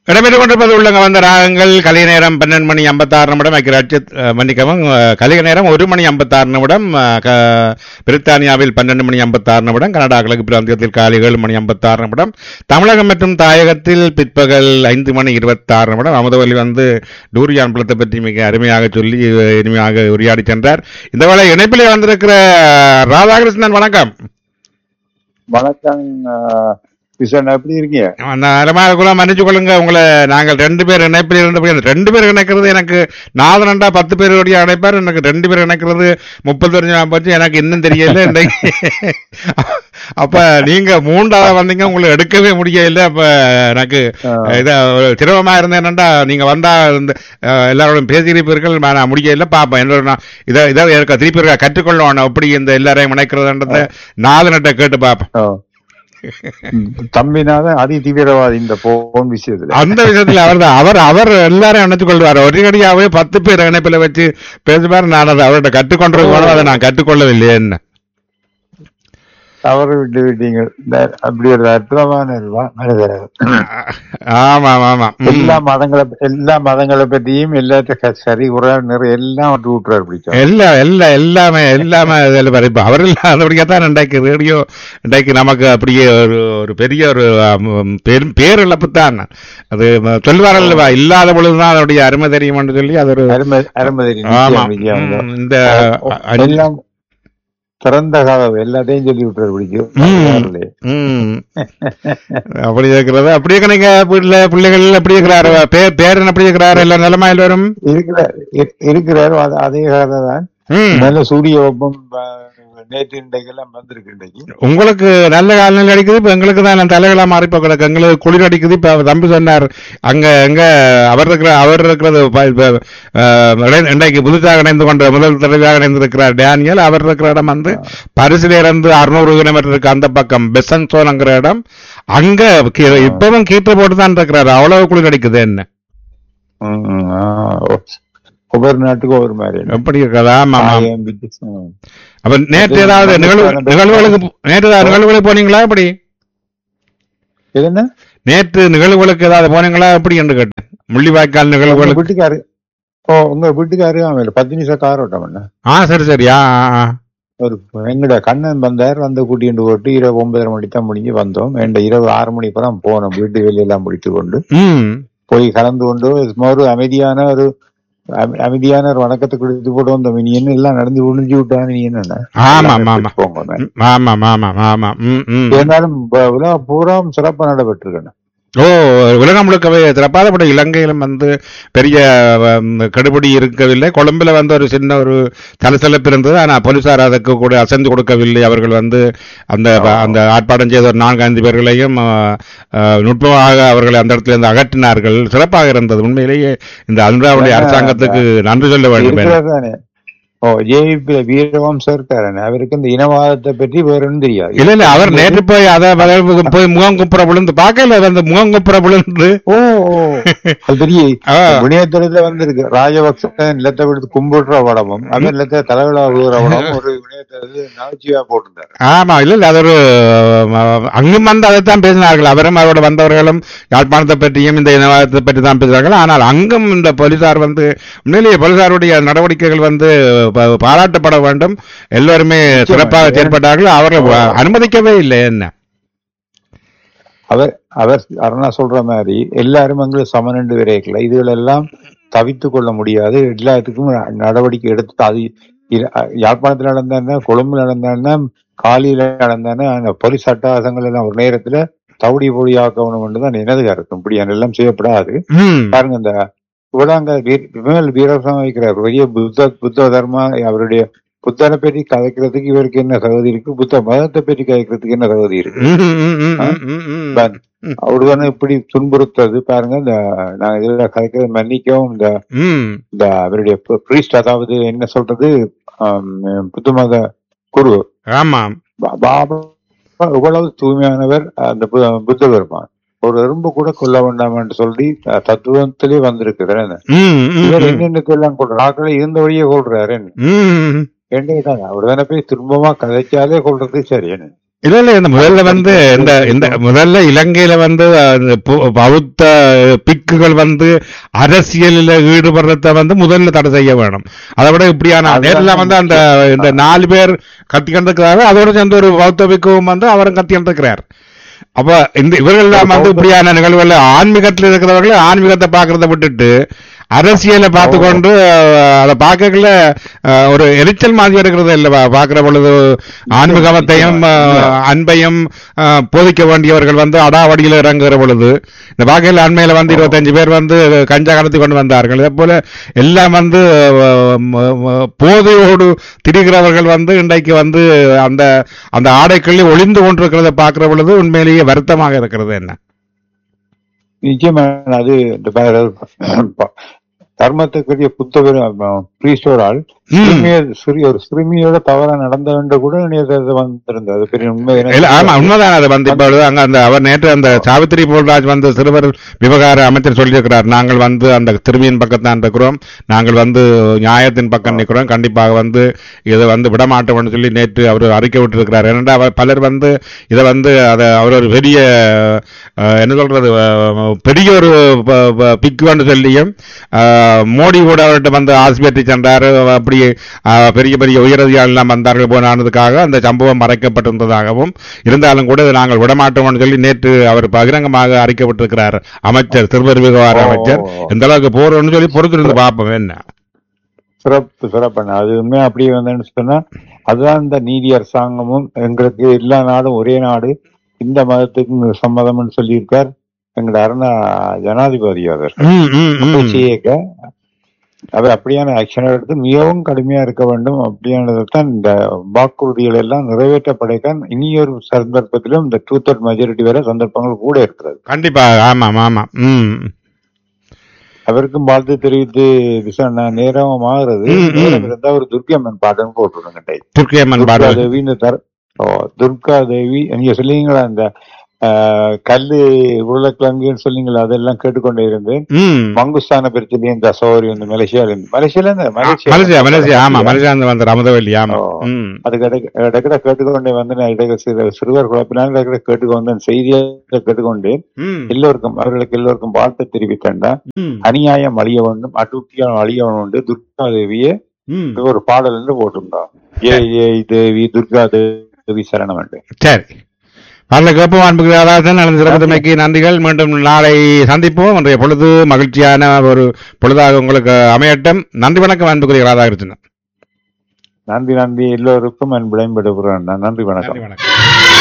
இடம்பெற்றுக் கொண்டிருப்பது உள்ளங்க வந்த ராகங்கள் கலை நேரம் பன்னெண்டு மணி ஐம்பத்தாறு நிமிடம் ஐக்கிய மன்னிக்கவும் அஹ், கலை நேரம் ஒரு மணி ஐம்பத்தாறு நிமிடம் அஹ், க- பிரித்தானியாவில் பன்னெண்டு மணி ஐம்பத்தாறு நிமிடம் கனடா கிழக்கு பிராந்தியத்தில் காலை ஏழு மணி ஐம்பத்தாறு நிமிடம் தமிழகம் மற்றும் தாயகத்தில் பிற்பகல் ஐந்து மணி இருபத்தாறு நிமிடம் அமுதவல்லி வந்து டூரியான் பழத்தை பற்றி மிக அருமையாக சொல்லி அஹ், இனிமையாக உரையாடி சென்றார் இந்த வேளை இணைப்பிலே வந்திருக்கிற ராதாகிருஷ்ணன் வணக்கம் வணக்கம் ஆஹ், கிஷன் எப்படி இருக்கீங்க நலமாக கூட மன்னிச்சு கொள்ளுங்க உங்களை நாங்கள் ரெண்டு பேர் இணைப்பில் இருந்து போய் ரெண்டு பேர் இணைக்கிறது எனக்கு நாலு ரெண்டா பத்து பேருடைய இணைப்பார் எனக்கு ரெண்டு பேர் இணைக்கிறது முப்பது வருஷம் போச்சு எனக்கு இன்னும் தெரியல இன்றைக்கு அப்ப நீங்க மூன்றாவது வந்தீங்க உங்களை எடுக்கவே முடியல அப்ப எனக்கு இத ஒரு சிரமமா இருந்தேன்டா நீங்க வந்தா இந்த அஹ், எல்லாரோடும் பேசியிருப்பீர்கள் நான் முடியல பாப்பேன் என்னோட நான் இதை இதை எனக்கு திருப்பி இருக்கா கற்றுக்கொள்ளணும் எப்படி இந்த எல்லாரையும் இணைக்கிறதுன்றத நாலு நட்டை கேட்டு பார்ப்பேன் ஆ. ம், தம்பினாதான் அதி தீவிரவாதி இந்த போன் விஷயத்துல அந்த விஷயத்துல அவர் தான் அவர் அவர் எல்லாரும் நினைச்சு கொள்வார் ஒரேடியாவே பத்து பேர் இணைப்பில வச்சு பேசுவார் நான் அதை அவர்கிட்ட கற்றுக்கொண்டிருக்கணும் அதை நான் கற்றுக்கொள்ளவில்லை என்ன தவறு விட்டு விட்டீங்க இந்த அப்படி ஒரு அற்புதமான ஒரு வா- மனிதர் அவர். ஆமா ஆமா ம். எல்லா மதங்களை எல்லா மதங்களை பற்றியும் எல்லாத்தையும் சரி உரை நிறைய எல்லாம் விட்டு விட்டுறாரு பிடிக்கும் எல்லா எல்லா எல்லாமே எல்லாமே இதுல பாரு. இப்ப அவர் இல்லாதபடியா தான் இன்றைக்கு ரேடியோ இன்றைக்கு நமக்கு அப்படியே ஒரு ஒரு பெரிய ஒரு ஆம், பெரும் பேரிழப்பு தான் அது ம, சொல்வார்கள் அல்லவா, இல்லாத பொழுதுதான் அதனுடைய அருமை தெரியும் என்று சொல்லி அது ஒரு அருமை அருமதி ஆமா நிச்சயம் நிச்சயம். ம், இந்த அ- எல்லாம் திறந்த கதவு எல்லாத்தையும் சொல்லி விட்டுறாரு பிடிக்கும் ம். ம். அப்படி இருக்கிறது அப்படியே நீங்க வீட்டுல பிள்ளைகள் எப்படி இருக்கிறாரு பேர் பேரன் எப்படி இருக்கிறாரு எல்லாம் நிலமா எல்லாரும் இருக்கிறார் இரு- இருக்கிறார் அது- அதே கதை தான் ம். நல்ல சூரிய வெப்பம் அஹ், நேற்று இன்றைக்கு எல்லாம் வந்திருக்கு இன்றைக்கு உங்களுக்கு நல்ல காலநிலை அடிக்குது இப்ப எங்களுக்கு தான் தலைகளா மாறி இப்ப கிடக்கு எங்களுக்கு குளிர் அடிக்குது இப்ப தம்பி சொன்னார் அங்க எங்க அவர் இருக்கிற அவர் இருக்கிறது ப- இப்ப, அஹ், இணை- இன்றைக்கு புதுசாக இணைந்து கொண்ட முதல் தடவையாக இணைந்திருக்கிறார் டேனியல் அவர் இருக்கிற இடம் வந்து பரிசுல இருந்து அறுநூறு கிலோமீட்டர் இருக்கு அந்த பக்கம் பெசன்சோன்ங்கிற இடம் அங்க கீ- இப்பவும் கீற்று போட்டு தான் இருக்கிறாரு அவ்வளவு குளிர் அடிக்குது என்ன ம், ம், ஆ, ஓ- ஒவ்வொரு நாட்டுக்கும் ஒவ்வொரு மாதிரி எப்படி இருக்கிறதா ஆமா ஆமா ஆயம் பிடிச்சு, ம். அப்ப நேற்று ஏதாவது நிகழ்வு நிகழ்வுகளுக்கு போ- நேற்று ஏதாவது நிகழ்வுகளுக்கு போனீங்களா எப்படி இது என்ன நேற்று நிகழ்வுகளுக்கு ஏதாவது போனீங்களா எப்படி என்று கேட்டேன் முள்ளிவாய்க்கால் உங்க நிகழ்வுகளுக்கு வீட்டுக்காரு ஓ உங்க வீட்டுக்காரு அவன் பத்து நிமிஷம் கார் ஓட்டம் என்ன ஆ சரி சரி ஆ ஆ, ஆ. ஒரு எங்கட கண்ணன் வந்தார் வந்து கூட்டிட்டு போட்டு இரவு ஒன்பதரை மணி தான் முடிஞ்சு வந்தோம் என்ற இரவு ஆறு மணி அப்புறம் போனோம் வீட்டு வேலையெல்லாம் முடித்து கொண்டு ம் போய் கலந்து கொண்டு சும்மா ஒரு அமைதியான ஒரு அம- அமைதியான ஒரு வணக்கத்தை கொடுத்து போட்டு வந்தோம் நீ என்ன எல்லாம் நடந்து ஒளிஞ்சு விட்டான்னு நீ என்ன ஆமா ஆமா ஆமா போங்க ம், ஆமா ஆமா ஆமா ம் ம் இருந்தாலும் ப- விழா பூரா சிறப்பா நடைபெற்றிருக்கேன் ஓ உலகம் முழுக்கவே சிறப்பாதப்பட்ட இலங்கையிலும் வந்து பெரிய ம், கெடுபிடி இருக்கவில்லை கொழும்புல வந்து ஒரு சின்ன ஒரு தலசலப்பு இருந்தது ஆனா போலீசார் அதுக்கு கூட அசைந்து கொடுக்கவில்லை அவர்கள் வந்து அந்த அந்த ஆர்ப்பாட்டம் செய்த ஒரு நான்கு ஐந்து பேர்களையும் ஆ, ஆ, நுட்பமாக அவர்களை அந்த இடத்துல இருந்து அகற்றினார்கள் சிறப்பாக இருந்தது உண்மையிலேயே இந்த அனுராவுடைய அரசாங்கத்துக்கு நன்றி சொல்ல வேண்டும் இருக்கிறார் தானே ஓ ஜேபி வீரவம்ச இருக்காரு அவருக்கு இந்த இனவாதத்தை பற்றி வேற ஒன்றும் தெரியாது இல்ல இல்ல அவர் நேற்று போய் அதை வளர்ப்பு போய் முகம் குப்புற விழுந்து பார்க்கல அந்த முகம் குப்புற விழுந்து ஓ ஓ. அது பெரிய ஆ. வினயத்துல வந்திருக்கு ராஜபக்சன் நிலத்தை விடுத்து கும்பிடுற படமும் அவன் நிலத்தை தலைவிழா விழுகிற படமும் ஒரு வினயத்தை நகைச்சுவையா போட்டிருந்தாரு ஆமா இல்ல இல்ல அது ஒரு அஹ், அங்கும் வந்து அதைத்தான் பேசினார்கள் அவரும் அவரோட வந்தவர்களும் யாழ்ப்பாணத்தை பற்றியும் இந்த இனவாதத்தை பற்றி தான் பேசுறார்கள் ஆனால் அங்கும் இந்த போலீசார் வந்து உண்மையிலேயே போலீசாருடைய நடவடிக்கைகள் வந்து ப- பாராட்டப்பட வேண்டும் எல்லோருமே சிறப்பாக செயல்பட்டார்கள் அவரை அனுமதிக்கவே இல்லை என்ன அவர் அவர் அருணா சொல்ற மாதிரி எல்லாரும் அங்கே சமனண்டு விரைக்கல இதுகளெல்லாம் தவித்து கொள்ள முடியாது எல்லாத்துக்கும் நடவடிக்கை எடுத்து அது இ- யாழ்ப்பாணத்துல நடந்தான்னா கொழும்புல நடந்தான்னா காலியில நடந்தானா அங்க போலீஸ் அட்டகாசங்கள் எல்லாம் ஒரு நேரத்துல தவுடி பொடியாக்கணும் தான் எனது கருத்து இப்படி எல்லாம் செய்யப்படாது ம் பாருங்க இந்த இவடாங்க விமல் வீரசம் வைக்கிறார் பெரிய புத்த புத்த தர்மா அவருடைய புத்தனை பற்றி கதைக்கிறதுக்கு இவருக்கு என்ன தகுதி இருக்கு புத்த மதத்தை பற்றி கதைக்கிறதுக்கு என்ன தகுதி இருக்கு ம், ம், ம், ம், ம், ம். பாருங்க. அவருதானே இப்படி துன்புறுத்தது பாருங்க இந்த நான் இதுல கதைக்கிறது மன்னிக்கவும் இந்த ம். இந்த அவருடைய பிரீஸ்ட் அதாவது என்ன சொல்றது ஆம், புத்த மத குரு ஆமாம் பா- பாபா இவ்வளவு தூய்மையானவர் அந்த பு- புத்த பெருமான் ஒரு எறும்பு கூட கொல்ல வேண்டாம் என்று சொல்லி அஹ், தத்துவத்திலே வந்திருக்குது ம், ம், இவர் ம். என்னென்னுக்கு எல்லாம் கொள்ற ஆக்களை இருந்த வழியே கொள்றாரு ம். என்ன அவர் தானே போய் திரும்பமா கதைச்சாலே கொள்றது சரி என்ன இல்ல இல்ல இந்த முதல்ல வந்து இந்த இந்த முதல்ல இலங்கையில வந்து அந்த பு- பௌத்த பிக்குகள் வந்து அரசியலில் ஈடுபடுறத வந்து முதல்ல தடை செய்ய வேணும் அதை விட இப்படியான அதுதான் நேரில் வந்து அந்த இந்த நாலு பேர் கத்தி கண்டிருக்கிறாரு அதோட சேர்ந்து ஒரு பௌத்த பிக்குவும் வந்து அவரும் கத்தி கண்டிருக்கிறார் அப்ப இந்த இவர்கள் எல்லாம் வந்து பௌத்த- இப்படியான நிகழ்வுகள் ஆன்மீகத்தில் இருக்கிறவர்கள் ஆன்மீகத்தை பார்க்கறத விட்டுட்டு அரசியலை பார்த்து கொண்டு அஹ், அதை பார்க்கல அஹ், ஒரு எரிச்சல் மாதிரி இருக்கிறது இல்ல பார்க்கிற பொழுது ஆன்மீகத்தையும் அஹ், அன்பையும் அஹ், போதிக்க வேண்டியவர்கள் வந்து அடாவடியில் இறங்குகிற பொழுது இந்த வாக்கையில் அண்மையில வந்து இருபத்தஞ்சு பேர் வந்து கஞ்சா கடத்தி கொண்டு வந்தார்கள் இதே போல எல்லாம் வந்து அஹ், ம- ம- போதையோடு திரிகிறவர்கள் வந்து இன்றைக்கு வந்து அந்த அந்த ஆடைக்குள்ளே ஒளிந்து கொண்டிருக்கிறத பார்க்கிற பொழுது உண்மையிலேயே வருத்தமாக இருக்கிறது என்ன நிச்சயமா அது இந்த ப- தர்மத்துக்குரிய புத்தகர் பிரீஸ்டோர் ஆள் ம். சிறுமிய சிறிய ஒரு சிறுமியோட தவறா நடந்த வேண்டும் கூட இணையதளத்துல வந்திருந்தது அது பெரிய உண்மை என்ன இல்ல ஆமா உண்மைதான் அது வந்து இப்பொழுது அங்க அந்த அவர் நேற்று அந்த சாவித்திரி போல்ராஜ் வந்து சிறுவர் விவகார அமைச்சர் சொல்லியிருக்கிறார் நாங்கள் வந்து அந்த திரும்பியின் பக்கத்தான் இருக்கிறோம் நாங்கள் வந்து நியாயத்தின் பக்கம் நிற்கிறோம் கண்டிப்பாக வந்து இதை வந்து விடமாட்டோம்னு சொல்லி நேற்று அவர் அறிக்கை விட்டிருக்கிறார் ஏனென்றால் அவர் பலர் வந்து இதை வந்து அதை அவர் ஒரு பெரிய அஹ், என்ன சொல்றது அஹ், பெரிய ஒரு பிக்குன்னு சொல்லியும் அஹ், மோடி கூட அவர்கிட்ட வந்து ஆஸ்பத்திரி சென்றார் அப்படி அஹ், பெரிய பெரிய உயரதிகாரிகள் எல்லாம் வந்தார்கள் போனதுக்காக அந்த சம்பவம் மறைக்கப்பட்டிருந்ததாகவும் இருந்தாலும் கூட இதை நாங்கள் விடமாட்டோம்னு சொல்லி நேற்று அவர் பகிரங்கமாக அறிக்கப்பட்டிருக்கிறார் அமைச்சர் சிறுவர் விவகார ஓ. அமைச்சர் எந்த அளவுக்கு போறோம்னு சொல்லி பொறுத்திருந்து பார்ப்போம் என்ன சிறப்பு சிறப்பான அது உண்மையா அப்படியே வந்தேன்னு சொன்னா அதுதான் இந்த நீதி அரசாங்கமும் எங்களுக்கு எல்லா நாடும் ஒரே நாடு இந்த மதத்துக்கு சம்மதம்னு சொல்லியிருக்கார் எங்களோட அருணா ஜனாதிபதி அவர் ம், ம், ம். செய்யக்க அவர் அப்படியான ஆக்ஷன் எடுத்து மிகவும் கடுமையா இருக்க வேண்டும் அப்படியானதான் இந்த வாக்குறுதிகள் எல்லாம் நிறைவேற்றப்படைத்தான் இனியொரு சந்தர்ப்பத்திலும் இந்த டூ தேர்ட் மெஜாரிட்டி வர சந்தர்ப்பங்கள் கூட இருக்கிறது கண்டிப்பா ஆமாம் ஆமாம் ம் அவருக்கும் வாழ்த்து தெரிவித்து விசாரணை நேரம் ஆகுறது ம், ம். நேரம் இருந்தா ஒரு துர்க்கியம்மன் பாட்டுன்னு போட்டுருங்க துர்க்கியம்மன் துர்கா பாடல் தேவி இந்த தர ஓ, துர்கா தேவி நீங்க சொல்லிங்களா அந்த ஆஹ், கல்லு உருளைக்கிழங்குன்னு சொன்னீங்களா அதெல்லாம் கேட்டுக்கொண்டே இருந்தேன் ம் மங்குஸ்தான பிரச்சனை இந்த சௌரி வந்து மலேசியால இருந்து மலேசியால இருந்து மலேசியா மலேசியா ஆமா மலேசியா இருந்து வந்த அமுதவல்லி ஆமா ஓ. ம் அது இடக்கிட கேட்டுக்கொண்டே வந்து நான் இடக்க சிறு சிறுவர் குழப்பினால் இடக்கிட கேட்டுக்கொண்டு வந்தேன் செய்தியை கேட்டுக்கொண்டு ம் எல்லோருக்கும் அவர்களுக்கு எல்லோருக்கும் வாழ்த்து தெரிவித்தேன்டா ம் அநியாயம் அழிய வேண்டும் அட்டூட்டியம் அழிய வேண்டும் துர்கா தேவியே ம் ஒரு பாடல் என்று போட்டிருந்தோம் ஏய் ஏய் தேவி துர்கா தேவி சரணம் என்று சரி நல்ல கேட்போம் அன்புக்கு அதாவது நடந்த சிறப்புமைக்கு நன்றிகள் மீண்டும் நாளை சந்திப்போம் இன்றைய பொழுது மகிழ்ச்சியான ஒரு பொழுதாக உங்களுக்கு அமையட்டும் நன்றி வணக்கம் அன்புக்குரிய ராதாகிருஷ்ணன் நன்றி நன்றி எல்லோருக்கும் என் விளைம்படுகிறேன் நன்றி வணக்கம் நன்றி வணக்கம்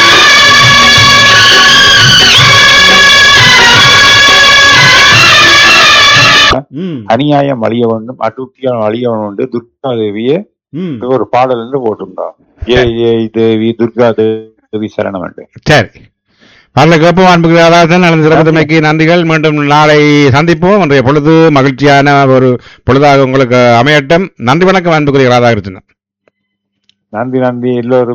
ம் அநியாயம் அழிய வேண்டும் அட்டூட்டியம் அழிய வேண்டும் துர்கா தேவியே ம் ஒரு பாடல் என்று போட்டிருந்தோம் ஏய் ஏய் தேவி துர்கா தேவி சரணம் என்று சரி நல்ல கேட்போம் அன்புக்கு அதாவது நடந்த சிறப்புமைக்கு நன்றிகள் மீண்டும் நாளை சந்திப்போம் இன்றைய பொழுது மகிழ்ச்சியான ஒரு பொழுதாக உங்களுக்கு அமையட்டும் நன்றி வணக்கம் அன்புக்குரிய ராதாகிருஷ்ணன் நன்றி நன்றி எல்லோருக்கும்